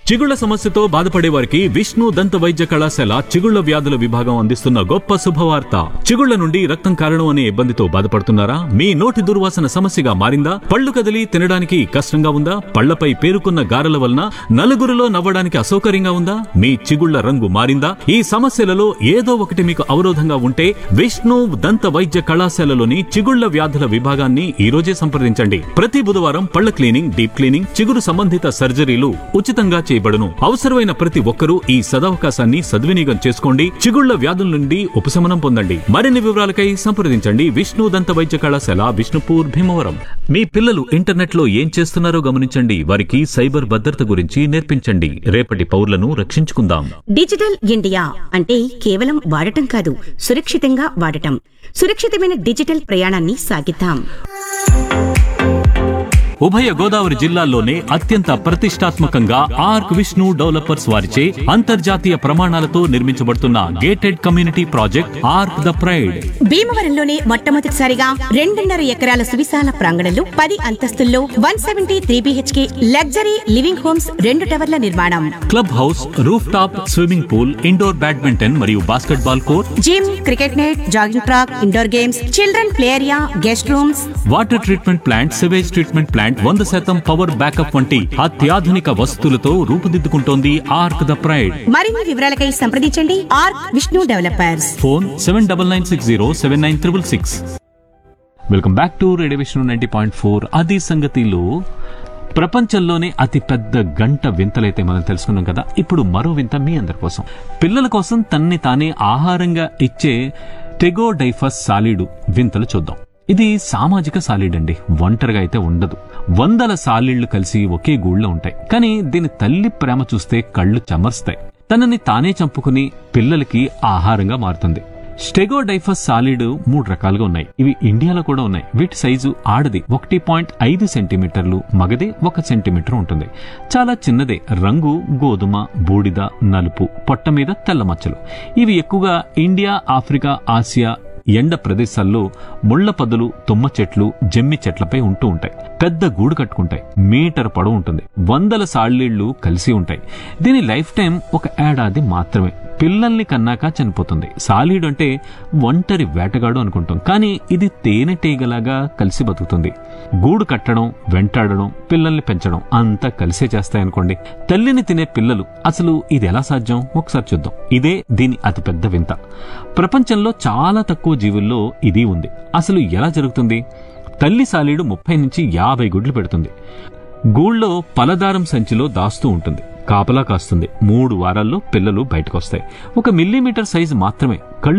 చిగుళ్ల సమస్యతో బాధపడే వారికి విష్ణు దంత వైద్య కళాశాల చిగుళ్ల వ్యాధుల విభాగం అందిస్తున్న గొప్ప శుభవార్త చిగుళ్ల నుండి రక్తం కారణం అనే ఇబ్బందితో బాధపడుతున్నారా మీ నోటి దుర్వాసన సమస్యగా మారిందా పళ్ళు కదిలి తినడానికి కష్టంగా ఉందా పళ్లపై పేరుకున్న గారెల వలన నలుగురిలో నవ్వడానికి అసౌకర్యంగా ఉందా మీ చిగుళ్ల రంగు మారిందా ఈ సమస్యలలో ఏదో ఒకటి మీకు అవరోధంగా ఉంటే విష్ణు దంత వైద్య కళాశాలలోని చిగుళ్ల వ్యాధుల విభాగాన్ని ఈ రోజే సంప్రదించండి ప్రతి బుధవారం పళ్ల క్లీనింగ్ డీప్ క్లీనింగ్ చిగురు సంబంధిత సర్జరీలు ఉచితంగా చేయబడును అవసరమైన ప్రతి ఒక్కరూ ఈ సదవకాశాన్ని సద్వినియోగం చేసుకోండి చిగుళ్ల వ్యాధుల నుండి ఉపశమనం పొందండి మరిన్ని వివరాలకై సంప్రదించండి విష్ణు దంత వైద్య కళాశాల విష్ణుపూర్ భీమవరం మీ పిల్లలు ఇంటర్నెట్ లో ఏం చేస్తున్నారో గమనించండి వారికి సైబర్ భద్రత గురించి నేర్పించండి రేపటి పౌరులను రక్షించుకుందాం డిజిటల్ ఇండియా అంటే కేవలం వాడటం కాదు సురక్షితంగా వాడటం సురక్షితమైన డిజిటల్ ప్రయాణాన్ని సాగిద్దాం ఉభయ గోదావరి జిల్లాల్లోనే అత్యంత ప్రతిష్టాత్మకంగా ఆర్క్ విష్ణు డెవలపర్స్ వారిచే అంతర్జాతీయ ప్రమాణాలతో నిర్మించబడుతున్న gated community project Arc the pride భీమవరంలోనే మొట్టమొదటిసారిగా రెండున్నర ఎకరాల సువిశాల ప్రాంగణంలో పది అంతస్తుల్లో one seventy three BHK luxury living homes రెండు టవర్ల నిర్మాణం club house roof top swimming pool indoor badminton మరియు basketball court gym cricket net jogging track indoor games children play area guest rooms water treatment plant sewage treatment plant వంద శాతం power backup వంటి అత్యాధునిక వసతులతో రూపుదిద్దుకుంటోంది arc the pride మరిన్ని వివరాలకై సంప్రదించండి Arc Vishnu developers phone seven double nine six zero seven nine triple six welcome back to radio Vishnu ninety point four అది సంగతిలో ప్రపంచంలోనే అతి పెద్ద గంట వింతలైతే మనం తెలుసుకున్నాం కదా ఇప్పుడు మరో వింత మీ అందరి కోసం పిల్లల కోసం తన్ని తానే ఆహారంగా ఇచ్చే టెగోడైఫస్ సాలీడు వింతలు చూద్దాం ఇది సామాజిక సాలీడ్ అండి ఒంటరిగా అయితే ఉండదు వందల సాలీళ్లు కలిసి ఒకే గూళ్ళో ఉంటాయి కానీ దీని తల్లి ప్రేమ చూస్తే కళ్ళు చెమర్స్తాయి తనని తానే చంపుకుని పిల్లలకి ఆహారంగా మారుతుంది స్టెగోడైఫస్ సాలిడ్ మూడు రకాలుగా ఉన్నాయి ఇవి ఇండియాలో కూడా ఉన్నాయి వీటి సైజు ఆడది ఒకటి పాయింట్ ఐదు సెంటీమీటర్లు మగది ఒక సెంటీమీటర్ ఉంటుంది చాలా చిన్నదే రంగు గోధుమ బూడిద నలుపు పొట్ట మీద తెల్ల మచ్చలు ఇవి ఎక్కువగా ఇండియా ఆఫ్రికా ఆసియా ఎండ ప్రదేశాల్లో ముళ్ల పదులు తుమ్మ చెట్లు జమ్మి చెట్లపై ఉంటూ ఉంటాయి పెద్ద గూడు కట్టుకుంటాయి మీటర్ పొడవు ఉంటుంది వందల సాళ్లీళ్లు కలిసి ఉంటాయి దీని లైఫ్ టైం ఒక ఏడాది మాత్రమే పిల్లల్ని కన్నాక చనిపోతుంది సాలీడు అంటే ఒంటరి వేటగాడు అనుకుంటాం కానీ ఇది తేనెటీగలాగా కలిసి బతుకుతుంది గూడు కట్టడం వెంటాడడం పిల్లల్ని పెంచడం అంతా కలిసే చేస్తాయనుకోండి తల్లిని తినే పిల్లలు అసలు ఇది ఎలా సాధ్యం ఒకసారి చూద్దాం ఇదే దీని అతిపెద్ద వింత ప్రపంచంలో చాలా తక్కువ జీవుల్లో ఇది ఉంది అసలు ఎలా జరుగుతుంది తల్లి సాలీడు ముప్పై నుంచి యాభై గుడ్లు పెడుతుంది గూళ్ళో పలదారం సంచిలో దాస్తూ ఉంటుంది కాపలా కాస్తుంది మూడు వారాల్లో పిల్లలు బయటకొస్తాయి ఒక మిల్లీమీటర్ సైజు మాత్రమే కళ్ళు